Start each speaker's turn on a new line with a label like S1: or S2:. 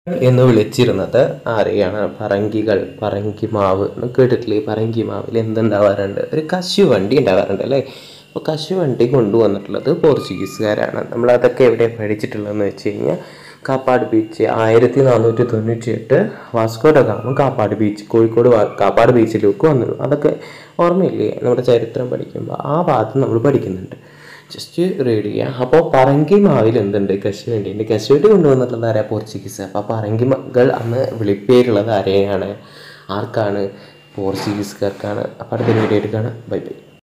S1: എന്ന് വിളിച്ചിരുന്നത് ആരെയാണ് പറങ്കികൾ പറങ്കി മാവ് എന്ന് കേട്ടിട്ടില്ലേ ഈ പറങ്കി മാവിൽ എന്തുണ്ടാവാറുണ്ട് ഒരു കശുവണ്ടി ഉണ്ടാവാറുണ്ട് അല്ലേ അപ്പോൾ കശുവണ്ടി കൊണ്ടുവന്നിട്ടുള്ളത് പോർച്ചുഗീസുകാരാണ് നമ്മൾ അതൊക്കെ എവിടെ പഠിച്ചിട്ടുള്ളതെന്ന് വെച്ച് കഴിഞ്ഞാൽ കാപ്പാട് ബീച്ച് ആയിരത്തി നാനൂറ്റി തൊണ്ണൂറ്റി എട്ട് Vasco da Gama Kappad beach Kozhikode വാ- കാപ്പാട് ബീച്ചിലേക്ക് വന്നു അതൊക്കെ ഓർമ്മയില്ലേ നമ്മുടെ ചരിത്രം പഠിക്കുമ്പോൾ ആ ഭാഗത്ത് നമ്മൾ പഠിക്കുന്നുണ്ട് ജസ്റ്റ് റീഡ് ചെയ്യുക അപ്പോൾ പറങ്കി മാവിൽ എന്തുണ്ട് കശുവണ്ടി ഉണ്ട് കശുവണ്ടി കൊണ്ടുവന്നിട്ടുള്ളത് ആരാ പോർച്ചുഗീസ് അപ്പോൾ പറങ്കി മകൾ അന്ന് വിളിപ്പേരുള്ളത് ആരെയാണ് ആർക്കാണ് പോർച്ചുഗീസുകാർക്കാണ് അപ്പോൾ അടുത്ത വീഡിയോ എടുക്കുകയാണ് ബൈ ബൈ